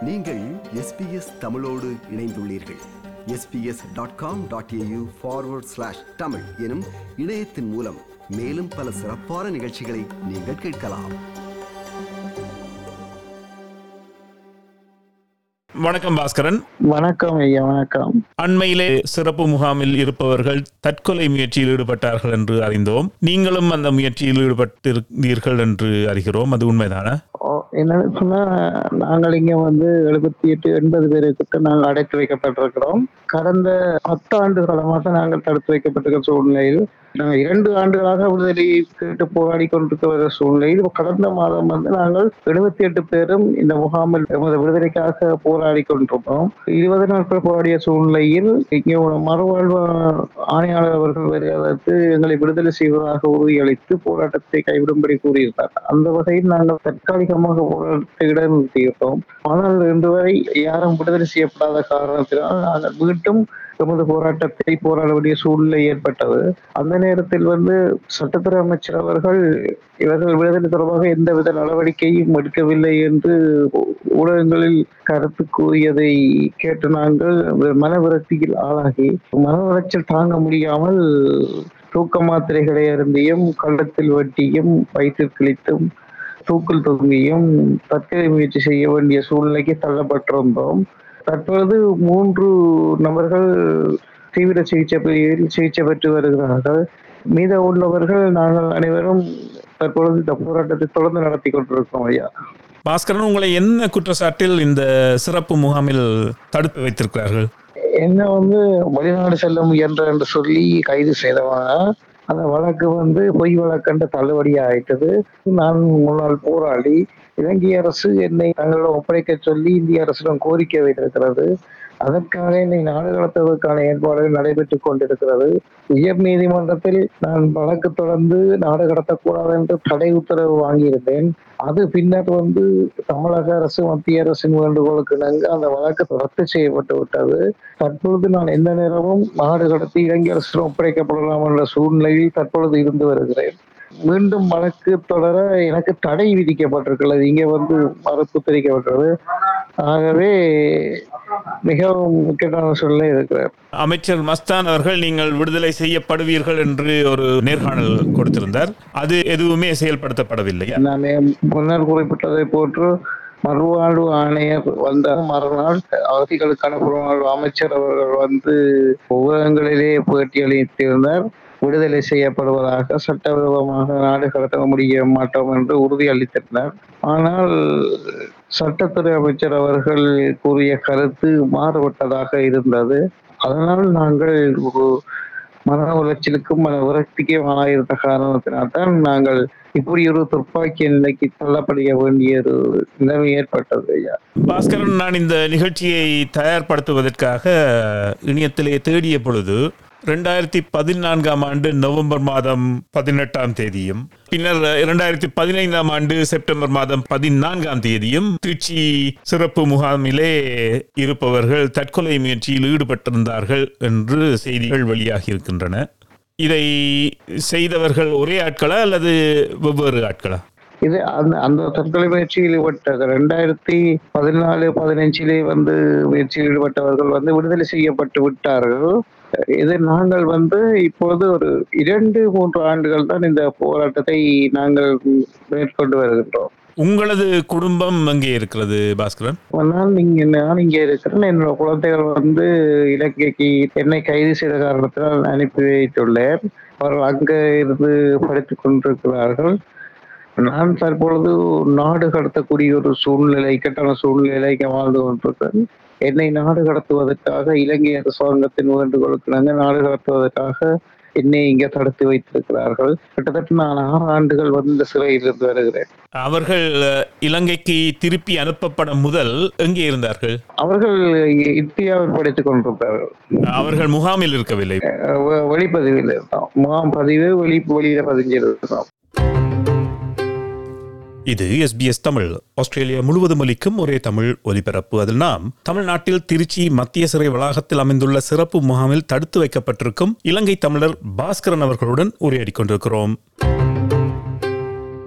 நீங்கள் எஸ்பிஎஸ் தமிழோடு இணைந்துள்ளீர்கள் SBS dot com dot AU forward slash Tamil எனும் இணையத்தின் மூலம் மேலும் பல சிறப்பான நிகழ்ச்சிகளை நீங்கள் கேட்கலாம் வணக்கம் பாஸ்கரன் வணக்கம் ஐயா வணக்கம் அண்மையிலே சிறப்பு முகாமில் இருப்பவர்கள் தற்கொலை முயற்சியில் ஈடுபட்டார்கள் என்று அறிந்தோம் நீங்களும் அந்த முயற்சியில் ஈடுபட்டிருந்தீர்கள் என்று அறிகிறோம் அது உண்மைதானா ஓ, என்னன்னு சொன்னா நாங்கள் இங்க வந்து எழுபத்தி எட்டு எண்பது பேருக்கிட்ட நாங்கள் அடைத்து வைக்கப்பட்டிருக்கிறோம் கடந்த பத்தாண்டு காலமாக நாங்கள் தடுத்து வைக்கப்பட்டிருக்கிற சூழ்நிலையில் நாங்கள் இரண்டு ஆண்டுகளாக விடுதலை கேட்டு போராடி கொண்டிருக்கிற சூழ்நிலையில் கடந்த மாதம் வந்து நாங்கள் எழுபத்தி எட்டு பேரும் இந்த முகாமில் எமது விடுதலைக்காக போராடி கொண்டிருந்தோம் இருபது நாட்கள் போராடிய சூழ்நிலையில் இங்கே ஒரு மறுவாழ்வு ஆணையாளர் அவர்கள் வருவதற்கு எங்களை விடுதலை செய்வதாக உறுதியளித்து போராட்டத்தை கைவிடும்படி கூறியிருந்தார் அந்த வகையில் நாங்கள் தற்காலிகமாக போராட்டத்தை இடைநிறுத்தியிருந்தோம் ஆனால் இன்று வரை யாரும் விடுதலை செய்யப்படாத காரணத்தினால் நாங்கள் மீண்டும் எமது போராட்டத்தை போராட வேண்டிய சூழ்நிலை ஏற்பட்டது அந்த நேரத்தில் வந்து சட்டத்துறை அமைச்சர் அவர்கள் இவர்கள் விடுதலை தொடர்பாக எந்தவித நடவடிக்கையும் எடுக்கவில்லை என்று ஊடகங்களில் கருத்து கூறியதை கேட்டு நாங்கள் மன விரக்தியில் ஆளாகி மன உளைச்சல் தாங்க முடியாமல் தூக்க மாத்திரைகளை அருந்தியும் கள்ளத்தில் வட்டியும் வயிற்றில் கிழித்தும் தூக்கில் தொங்கியும் தற்கொலை முயற்சி செய்ய வேண்டிய சூழ்நிலைக்கு தள்ளப்பட்டிருந்தோம் தற்பொழுது மூன்று நபர்கள் தீவிர சிகிச்சை பிரிவில் சிகிச்சை பெற்று வருகிறார்கள் மீத உள்ளவர்கள் நாங்கள் அனைவரும் தற்பொழுது இந்த போராட்டத்தை தொடர்ந்து நடத்தி கொண்டிருக்கோம் ஐயா பாஸ்கரன் உங்களை என்ன குற்றச்சாட்டில் இந்த சிறப்பு முகாமில் தடுத்து வைத்திருக்கிறார்கள் என்ன வந்து வெளிநாடு செல்ல முயன்ற என்று சொல்லி கைது செய்தவங்க அந்த வழக்கு வந்து பொய் வழக்கென்று தள்ளுபடி ஆயிட்டது நான் முன்னாள் போராளி இலங்கை அரசு என்னை தங்களிடம் ஒப்படைக்க சொல்லி இந்திய அரசிடம் கோரிக்கை வைத்திருக்கிறது அதற்காக என்னை நாடு கடத்துவதற்கான ஏற்பாடுகள் நடைபெற்றுக் கொண்டிருக்கிறது உயர் நீதிமன்றத்தில் நான் வழக்கு தொடர்ந்து நாடு கடத்தக்கூடாது என்று தடை உத்தரவு வாங்கியிருந்தேன் அது பின்னர் வந்து தமிழக அரசு மத்திய அரசின் வேண்டுகோளுக்கு இணங்க அந்த வழக்கு ரத்து செய்யப்பட்டு விட்டது தற்பொழுது நான் எந்த நேரமும் நாடு கடத்தி இலங்கை அரசிடம் ஒப்படைக்கப்படலாம் என்ற சூழ்நிலையில் தற்பொழுது இருந்து வருகிறேன் மீண்டும் வழக்கு தொடர எனக்கு தடை விதிக்கப்பட்டிருக்கிறது இங்க வந்து மறுப்பு தெரிவிக்கப்பட்டது ஆகவே மிகவும் முக்கியமான சூழ்நிலை இருக்கிறேன் அமைச்சர் மஸ்தான் அவர்கள் நீங்கள் விடுதலை செய்யப்படுவீர்கள் என்று ஒரு நேர்காணல் கொடுத்திருந்தார் அது எதுவுமே செயல்படுத்தப்படவில்லை நான் முன்னர் குறிப்பிட்டதை போன்று மறுவாழ்வு ஆணையர் வந்த மறுநாள் அகதிகளுக்கான புறநாள் அமைச்சர் அவர்கள் வந்து ஊடகங்களிலே பேட்டியளித்திருந்தார் விடுதலை செய்யப்படுவதாக சட்டவிரோதமாக நாடு கடத்த முடிய மாட்டோம் என்று உறுதியளித்திருந்தார் ஆனால் சட்டத்துறை அமைச்சர் அவர்கள் கூறிய கருத்து மாறுபட்டதாக இருந்தது அதனால் நாங்கள் ஒரு மன உளைச்சலுக்கும் மன விரக்திக்கும் ஆளாயிருந்த காரணத்தினால்தான் நாங்கள் இப்படி ஒரு துப்பாக்கிய நிலைக்கு தள்ளப்பட வேண்டிய ஒரு நிலைமை ஏற்பட்டது ஐயா பாஸ்கரன் நான் இந்த நிகழ்ச்சியை தயார்படுத்துவதற்காக இணையத்திலே தேடிய பொழுது ரெண்டாயிரத்தி பதினான்காம் ஆண்டு நவம்பர் மாதம் பதினெட்டாம் தேதியும் பின்னர் இரண்டாயிரத்தி பதினைந்தாம் ஆண்டு செப்டம்பர் மாதம் பதினான்காம் தேதியும் திருச்சி சிறப்பு முகாமிலே இருப்பவர்கள் தற்கொலை முயற்சியில் ஈடுபட்டிருந்தார்கள் என்று செய்திகள் வெளியாகி இருக்கின்றன இதை செய்தவர்கள் ஒரே ஆட்களா அல்லது வெவ்வேறு ஆட்களா இது அந்த அந்த தற்கொலை முயற்சியில் ஈடுபட்ட ரெண்டாயிரத்தி பதினாலு பதினஞ்சிலே வந்து முயற்சியில் ஈடுபட்டவர்கள் வந்து விடுதலை செய்யப்பட்டு விட்டார்கள் இது நாங்கள் வந்து இப்பொழுது ஒரு இரண்டு மூன்று ஆண்டுகள் தான் இந்த போராட்டத்தை நாங்கள் மேற்கொண்டு வருகின்றோம் உங்களது குடும்பம் எங்கே இருக்கிறது பாஸ்கரன் நான் இங்க நான் இங்கே இருக்கிறேன் என்னோட குழந்தைகள் வந்து இலங்கைக்கு என்னை கைது செய்த காரணத்தினால் அனுப்பி வைத்துள்ளேன் அவர்கள் அங்க இருந்து படித்துக் கொண்டிருக்கிறார்கள் நான் தற்பொழுது நாடு கடத்தக்கூடிய ஒரு சூழ்நிலை இக்கட்டான சூழ்நிலைக்கு வாழ்ந்து கொண்டிருக்கிறேன் என்னை நாடு கடத்துவதற்காக இலங்கை அரசாங்கத்தின் வேண்டுகோளுக்கு நாங்கள் நாடு கடத்துவதற்காக என்னை இங்கே தடுத்து வைத்திருக்கிறார்கள் கிட்டத்தட்ட நான் ஆறு ஆண்டுகள் வந்து இந்த சிறையில் இருந்து வருகிறேன் அவர்கள் அஹ், இலங்கைக்கு திருப்பி அனுப்பப்பட முதல் எங்கே இருந்தார்கள் அவர்கள் இந்தியாவில் படித்துக் கொண்டிருக்கிறார்கள் அவர்கள் முகாமில் இருக்கவில்லை அஹ் வெ- வெளிப்பதிவில் இருந்தோம் முகாம் பதிவு வெளி வெளியில பதிஞ்சிருந்தோம் இது எஸ்பிஎஸ் தமிழ் ஆஸ்திரேலியா முழுவதும் ஒலிக்கும் ஒரே தமிழ் ஒலிபரப்பு அதில் நாம் தமிழ்நாட்டில் திருச்சி மத்திய சிறை வளாகத்தில் அமைந்துள்ள சிறப்பு முகாமில் தடுத்து வைக்கப்பட்டிருக்கும் இலங்கை தமிழர் பாஸ்கரன் அவர்களுடன் உரையாடிக் கொண்டிருக்கிறோம்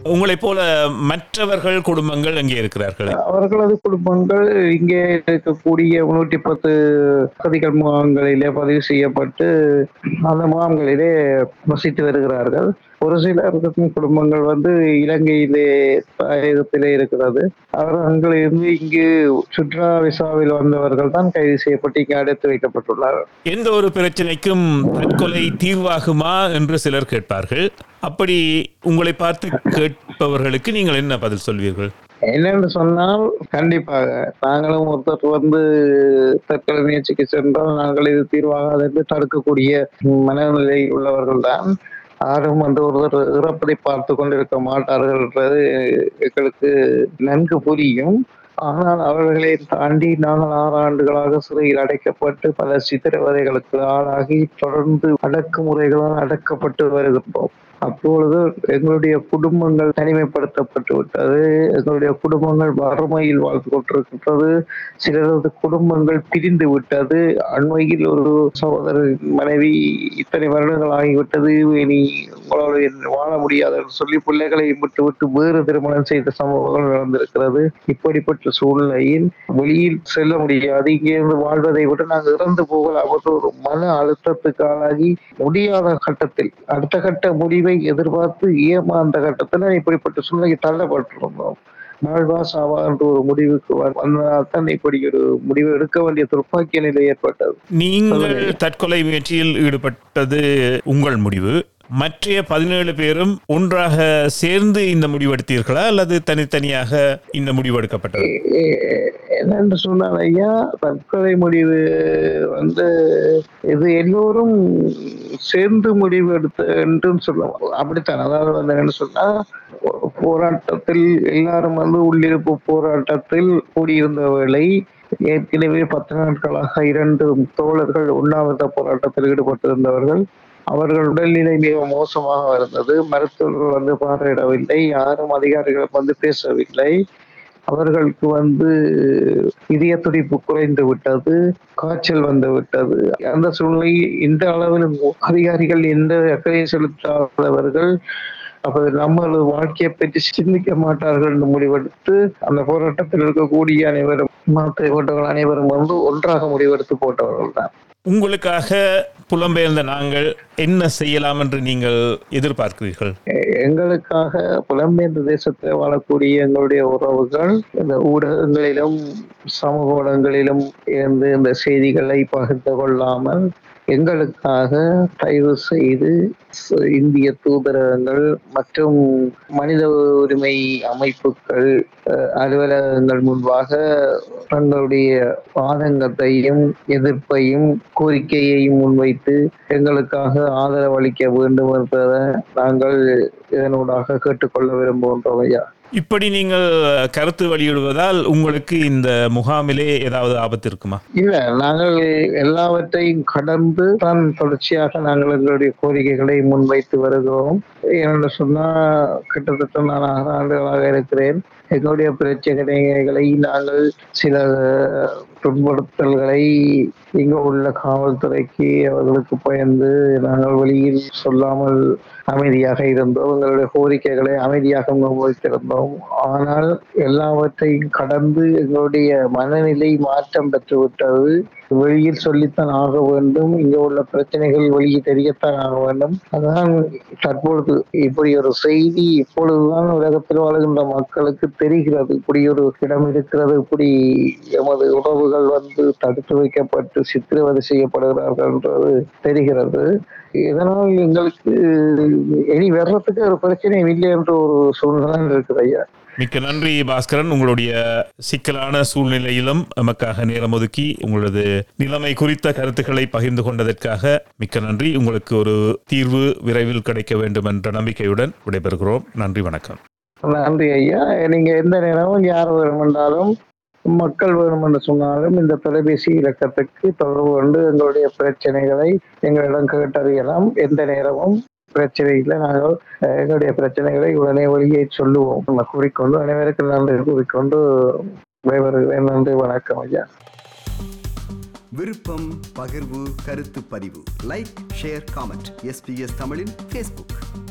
உங்களைப் போல மற்றவர்கள் குடும்பங்கள் எங்கே இருக்கிறார்கள் அவர்களது குடும்பங்கள் இங்கே இருக்கக்கூடிய நூற்றி பத்து அகதிகள் முகாம்களிலே பதிவு செய்யப்பட்டு அந்த முகாம்களிலே வசித்து வருகிறார்கள் ஒரு சிலர் குடும்பங்கள் வந்து இலங்கையிலே தாயகத்திலே இருக்கிறது அவர் அங்கிருந்து இங்கு சுற்றுலா விசாவில் வந்தவர்கள் தான் கைது செய்யப்பட்டு இங்கே அடைத்து வைக்கப்பட்டுள்ளார்கள் எந்த ஒரு பிரச்சனைக்கும் தற்கொலை தீர்வாகுமா என்று சிலர் கேட்பார்கள் அப்படி உங்களை பார்த்து கேட்பவர்களுக்கு நீங்கள் என்ன பதில் சொல்வீர்கள் என்னென்று சொன்னால் கண்டிப்பாக நாங்களும் ஒருத்தர் வந்து தற்கொலை முயற்சிக்கு சென்றால் நாங்கள் இது தீர்வாகாது என்று தடுக்கக்கூடிய மனநிலை உள்ளவர்கள் தான் யாரும் வந்து ஒருத்தர் இறப்பதை பார்த்து கொண்டிருக்க மாட்டார்கள் என்றது எங்களுக்கு நன்கு புரியும் ஆனால் அவர்களை தாண்டி நாங்கள் ஆறு ஆண்டுகளாக சிறையில் அடைக்கப்பட்டு பல சித்திரவதைகளுக்கு ஆளாகி தொடர்ந்து அடக்குமுறைகளால் அடக்கப்பட்டு வருகின்றோம் அப்பொழுது எங்களுடைய குடும்பங்கள் தனிமைப்படுத்தப்பட்டு விட்டது எங்களுடைய குடும்பங்கள் வறுமையில் வாழ்ந்து கொண்டிருக்கின்றது சிலரது குடும்பங்கள் பிரிந்து விட்டது அண்மையில் ஒரு சகோதரர் மனைவி இத்தனை வருடங்கள் ஆகிவிட்டது இனி உங்களோடு வாழ முடியாது என்று சொல்லி பிள்ளைகளை விட்டு விட்டு வேறு திருமணம் செய்த சம்பவங்கள் நடந்திருக்கிறது இப்படிப்பட்ட சூழ்நிலையில் வெளியில் செல்ல முடியாது இங்கே இருந்து வாழ்வதை விட நாங்கள் இறந்து போகலாம் என்ற ஒரு மன அழுத்தத்துக்கு ஆளாகி முடியாத கட்டத்தில் அடுத்த கட்ட முடிவை எதிர்பார்த்து ஏமாந்த கட்டத்தில் இப்படிப்பட்ட சூழ்நிலைக்கு தள்ளப்பட்டிருந்தோம் வாழ்வா சாவா என்ற ஒரு முடிவுக்கு வ- வந்ததால் தான் இப்படி ஒரு முடிவு எடுக்க வேண்டிய துர்ப்பாக்கிய நிலை ஏற்பட்டது நீங்கள் தற்கொலை முயற்சியில் ஈடுபட்டது உங்கள் முடிவு மற்ற பதினேழு பேரும் ஒன்றாக சேர்ந்து இந்த முடிவெடுத்தீர்களா அல்லது தனித்தனியாக இந்த முடிவு எடுக்கப்பட்டது எ- என்னென்று சொன்னால் ஐயா தற்கொலை முடிவு வந்து இது எல்லோரும் சேர்ந்து முடிவு எடுத்த என்றும் சொல்லலாம் அப்படித்தான் அதாவது வந்து என்னன்னு சொன்னா போராட்டத்தில் எல்லாரும் வந்து உள்ளிருப்பு போராட்டத்தில் கூடியிருந்த வேளை ஏற்கனவே பத்து நாட்களாக இரண்டு தோழர்கள் உண்ணாவிரத போராட்டத்தில் ஈடுபட்டிருந்தவர்கள் அவர்கள் உடல்நிலை மிக மோசமாக இருந்தது மருத்துவர்கள் வந்து பார்வையிடவில்லை யாரும் அதிகாரிகள் வந்து பேசவில்லை அவர்களுக்கு வந்து இதய துடிப்பு குறைந்து விட்டது காய்ச்சல் வந்து விட்டது அந்த சூழ்நிலை இந்த அளவில் அதிகாரிகள் எந்த அக்கறையும் செலுத்தாதவர்கள் அப்ப நம்மளது வாழ்க்கையை பற்றி சிந்திக்க மாட்டார்கள் என்று முடிவெடுத்து அந்த போராட்டத்தில் இருக்கக்கூடிய அனைவரும் மாத்திரை போட்டவர்கள் அனைவரும் வந்து ஒன்றாக முடிவெடுத்து போட்டவர்கள் தான் உங்களுக்காக புலம்பெயர்ந்த நாங்கள் என்ன செய்யலாம் என்று நீங்கள் எதிர்பார்க்கிறீர்கள் எ- எங்களுக்காக புலம்பெயர்ந்த தேசத்தில் வாழக்கூடிய எங்களுடைய உறவுகள் இந்த ஊடகங்களிலும் சமூக ஊடகங்களிலும் இருந்து இந்த செய்திகளை பகிர்ந்து கொள்ளாமல் எங்களுக்காக தயவு செய்து ச- இந்திய தூதரகங்கள் மற்றும் மனித உரிமை அமைப்புகள் அஹ், அலுவலகங்கள் முன்பாக தங்களுடைய வாதங்கத்தையும் எதிர்ப்பையும் கோரிக்கையையும் முன்வைத்து எங்களுக்காக ஆதரவு அளிக்க வேண்டும் என்பதை நாங்கள் இதனூடாக கேட்டுக்கொள்ள விரும்புகின்றோம் ஐயா இப்படி நீங்கள் கருத்து வெளியிடுவதால் உங்களுக்கு இந்த முகாமிலே ஏதாவது ஆபத்து இருக்குமா இல்ல நாங்கள் எல்லாவற்றையும் கடந்து தான் தொடர்ச்சியாக நாங்கள் எங்களுடைய கோரிக்கைகளை முன்வைத்து வருகிறோம் என்னென்னு சொன்னா கிட்டத்தட்ட நான் ஆறு ஆண்டுகளாக இருக்கிறேன் எங்களுடைய பிரச்சனைகளை நாங்கள் சில துன்புறுத்தல்களை இங்கு உள்ள காவல்துறைக்கு அவர்களுக்கு பயந்து நாங்கள் வெளியில் சொல்லாமல் அமைதியாக இருந்தோம் எங்களுடைய கோரிக்கைகளை அமைதியாக முன்வைத்திருந்தோம் ஆனால் எல்லாவற்றையும் கடந்து எங்களுடைய மனநிலை மாற்றம் பெற்றுவிட்டது வெளியில் சொல்லித்தான் ஆக வேண்டும் இங்க உள்ள பிரச்சனைகள் வெளியே தெரியத்தான் ஆக வேண்டும் அதான் தற்பொழுது இப்படி ஒரு செய்தி இப்பொழுதுதான் உலகத்தில் வாழ்கின்ற மக்களுக்கு தெரிகிறது இப்படி ஒரு இடம் இருக்கிறது இப்படி எமது உறவுகள் வந்து தடுத்து வைக்கப்பட்டு சித்திரவதை செய்யப்படுகிறார்கள் என்றது தெரிகிறது இதனால் எங்களுக்கு இனி வர்றதுக்கு ஒரு பிரச்சனை இல்லை என்ற ஒரு சூழ்நிலை இருக்குது ஐயா மிக்க நன்றி பாஸ்கரன் உங்களுடைய சிக்கலான சூழ்நிலையிலும் எமக்காக நேரம் ஒதுக்கி உங்களது நிலைமை குறித்த கருத்துக்களை பகிர்ந்து கொண்டதற்காக மிக்க நன்றி உங்களுக்கு ஒரு தீர்வு விரைவில் கிடைக்க வேண்டும் என்ற நம்பிக்கையுடன் விடைபெறுகிறோம் நன்றி வணக்கம் நன்றி ஐயா நீங்க எந்த நேரமும் யார் வேணுமென்றாலும் மக்கள் வேணும் என்று சொன்னாலும் இந்த தொலைபேசி இலக்கத்துக்கு தொடர்பு கொண்டு எங்களுடைய பிரச்சனைகளை எங்களிடம் கேட்டறியலாம் எந்த நேரமும் பிரச்சனை இல்லை நாங்கள் அஹ், எங்களுடைய பிரச்சனைகளை உடனே வெளியே சொல்லுவோம் நம்ம கூறிக்கொண்டு அனைவருக்கும் நன்றி கூறிக்கொண்டு விடைபெறுகிறேன் நன்றி வணக்கம் ஐயா விருப்பம் பகிர்வு கருத்து பதிவு லைக் ஷேர் காமெண்ட் எஸ்பிஎஸ் தமிழின் ஃபேஸ்புக்